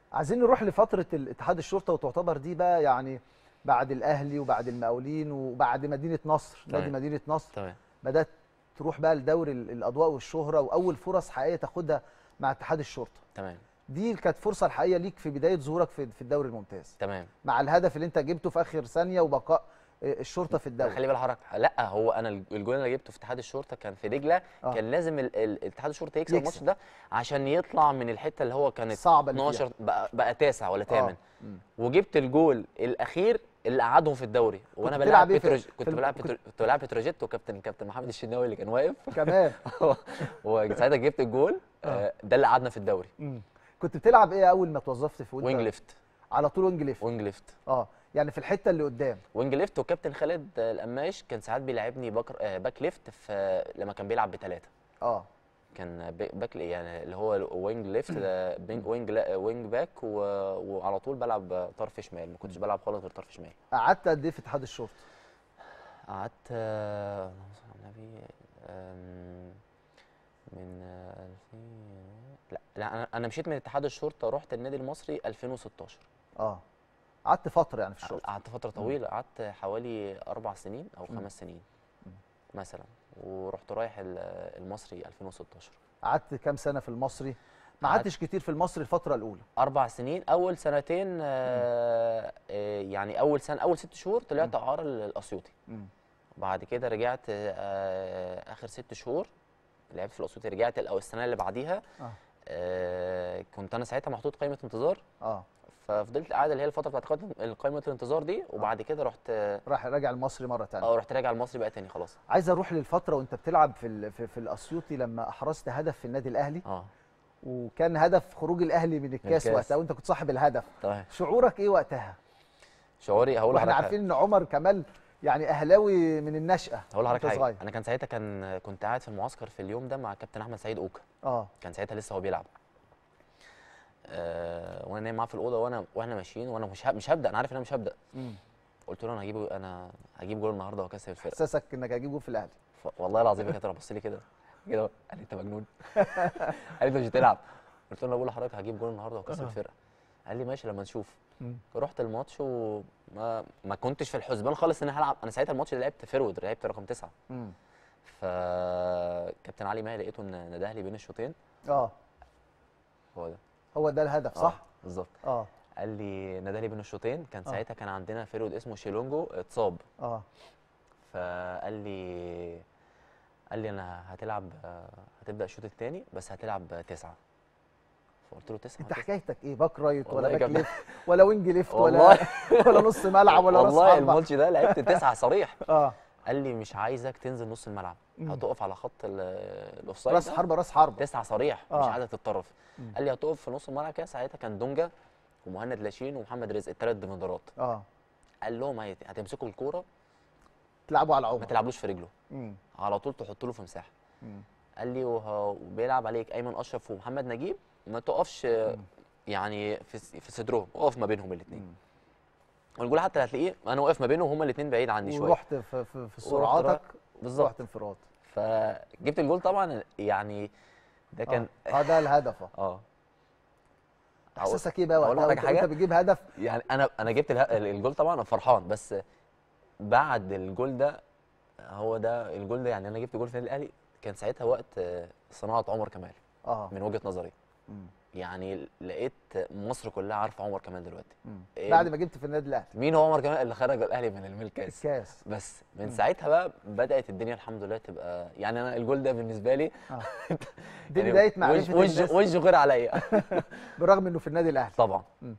عايزين نروح لفتره الاتحاد الشرطه وتعتبر دي بقى يعني بعد الاهلي وبعد المقاولين وبعد مدينه نصر نادي تمام. مدينه نصر تمام بدات تروح بقى لدوري ال- الاضواء والشهره واول فرص حقيقيه تاخدها مع اتحاد الشرطه تمام دي كانت فرصه الحقيقيه ليك في بدايه ظهورك في في الدوري الممتاز تمام مع الهدف اللي انت جبته في اخر ثانيه وبقاء آه، الشرطه في الدوري خلي بالك حضرتك لا هو انا الجول اللي جبته في اتحاد الشرطه كان في دجله آه. كان لازم ال- ال- اتحاد الشرطه يكسب يكسب. الماتش ده عشان يطلع من الحته اللي هو كانت صعبة اللي فيها. 12 بقى, بقى تاسع ولا آه. ثامن مم. وجبت الجول الاخير اللي قعدهم في الدوري وانا كنت بلعب بتلعب إيه في- بتروج... في كنت الم- بلعب كنت- بترو... كنت بلعب بتروجيت وكابتن كابتن محمد الشناوي اللي كان واقف كمان وساعتها جبت الجول آه، ده اللي قعدنا في الدوري مم. كنت بتلعب ايه اول ما توظفت في وينج ليفت على طول وينج ليفت وينج ليفت اه يعني في الحته اللي قدام وينج ليفت وكابتن خالد آه، القماش كان ساعات بيلعبني باك آه، باك ليفت في لما كان بيلعب بثلاثه اه كان بي- باك يعني اللي هو وينج ليفت ده بين- وينج لا- وينج باك و... وعلى طول بلعب طرف شمال ما كنتش بلعب خالص غير طرف شمال قعدت قد ايه في اتحاد الشرطه قعدت آه، اللهم صل على النبي آم، من آه، 2000 لا لا انا انا مشيت من اتحاد الشرطه رحت النادي المصري 2016 اه قعدت فتره يعني في الشرطه قعدت فتره طويله قعدت حوالي اربع سنين او خمس سنين مثلا ورحت رايح ال- المصري 2016 قعدت كام سنه في المصري ما قعدت- قعدتش كتير في المصري الفتره الاولى اربع سنين اول سنتين آه آه، يعني اول سنه اول ست شهور طلعت اعاره الاسيوطي مم. بعد كده رجعت آه اخر ست شهور لعبت في الاسيوطي رجعت او السنه اللي بعديها اه آه كنت انا ساعتها محطوط قائمه انتظار اه ففضلت قاعد اللي هي الفتره بتاعت قائمة- قائمه الانتظار دي وبعد كده رحت اه راح راجع المصري مره ثانيه آه، رحت راجع المصري بقى تاني خلاص عايز اروح للفتره وانت بتلعب في ال- في, في الاسيوطي لما احرزت هدف في النادي الاهلي اه وكان هدف خروج الاهلي من الكاس الكاس. وقتها وانت كنت صاحب الهدف تمام شعورك ايه وقتها شعوري هقول واحنا لحضرتك عارفين ان عمر كمال يعني اهلاوي من النشأة هقول لحضرتك وأنت حاجه صغير. انا كان ساعتها كان كنت قاعد في المعسكر في اليوم ده مع كابتن احمد سعيد اوكا اه كان ساعتها لسه هو بيلعب آه وانا نايم معاه في الاوضه وانا واحنا ماشيين وانا مش ه- مش هبدا انا عارف ان انا مش هبدا مم. قلت له انا هجيب انا هجيب جول النهارده وهكسب الفرقه احساسك انك هتجيب جول في الاهلي ف- والله العظيم يا كابتن بص لي كده كده قال لي انت مجنون قال لي انت مش هتلعب قلت له انا بقول لحضرتك هجيب جول النهارده وهكسب آه. الفرقه قال لي ماشي لما نشوف مم. رحت الماتش وما ما كنتش في الحسبان خالص ان انا هلعب انا ساعتها الماتش اللي لعبت فيرود لعبت رقم تسعه مم. فكابتن علي ماهر لقيته ان نده لي بين الشوطين اه هو ده هو ده الهدف صح آه، بالظبط اه قال لي نادى لي بين الشوطين كان آه. ساعتها كان عندنا فيرود اسمه شيلونجو اتصاب اه فقال لي قال لي انا هتلعب آه، هتبدا الشوط الثاني بس هتلعب تسعه فقلت له تسعه انت تسعة؟ حكايتك ايه باك رايت ولا والله باك كابتن. ليفت ولا وينج ليفت ولا والله ولا نص ملعب ولا راس والله حربة الماتش ده لعبت تسعه صريح اه قال لي مش عايزك تنزل نص الملعب مم. هتقف على خط ال- الاوفسايد راس ده. حربة راس حربة تسعه صريح مش آه. عايزك تتطرف مم. قال لي هتقف في نص الملعب كده ساعتها كان دونجا ومهند لاشين ومحمد رزق الثلاث ديفندرات اه قال لهم هيت- هتمسكوا الكوره تلعبوا على ما عمر تلعبوش في رجله مم. على طول تحط له في مساحه مم. قال لي وه- وبيلعب عليك ايمن اشرف ومحمد نجيب ما تقفش يعني في س- في صدرهم اقف ما بينهم الاثنين مم. والجول حتى هتلاقيه انا واقف ما بينهم هما الاثنين بعيد عني شويه ورحت في, في, في ورحت سرعاتك رايح- بالظبط رحت انفراد فجبت الجول طبعا يعني ده كان اه آه، ده الهدف اه اه احساسك ايه بقى أقول وقتها لك وانت حاجة؟ وأنت بتجيب هدف يعني انا انا جبت اله- الجول طبعا انا فرحان بس بعد الجول ده هو ده الجول ده يعني انا جبت جول في النادي الاهلي كان ساعتها وقت آه، صناعه عمر كمال اه من وجهه نظري مم. يعني لقيت مصر كلها عارفه عمر كمال دلوقتي مم. إيه؟ بعد ما جبت في النادي الاهلي مين هو عمر كمال اللي خرج الاهلي من الميل كاس الكاس بس من مم. ساعتها بقى بدات الدنيا الحمد لله تبقى يعني انا الجول ده بالنسبه لي اه دي يعني بدايه وجه معرفه وجه الناس وجه غير عليا بالرغم انه في النادي الاهلي طبعا مم.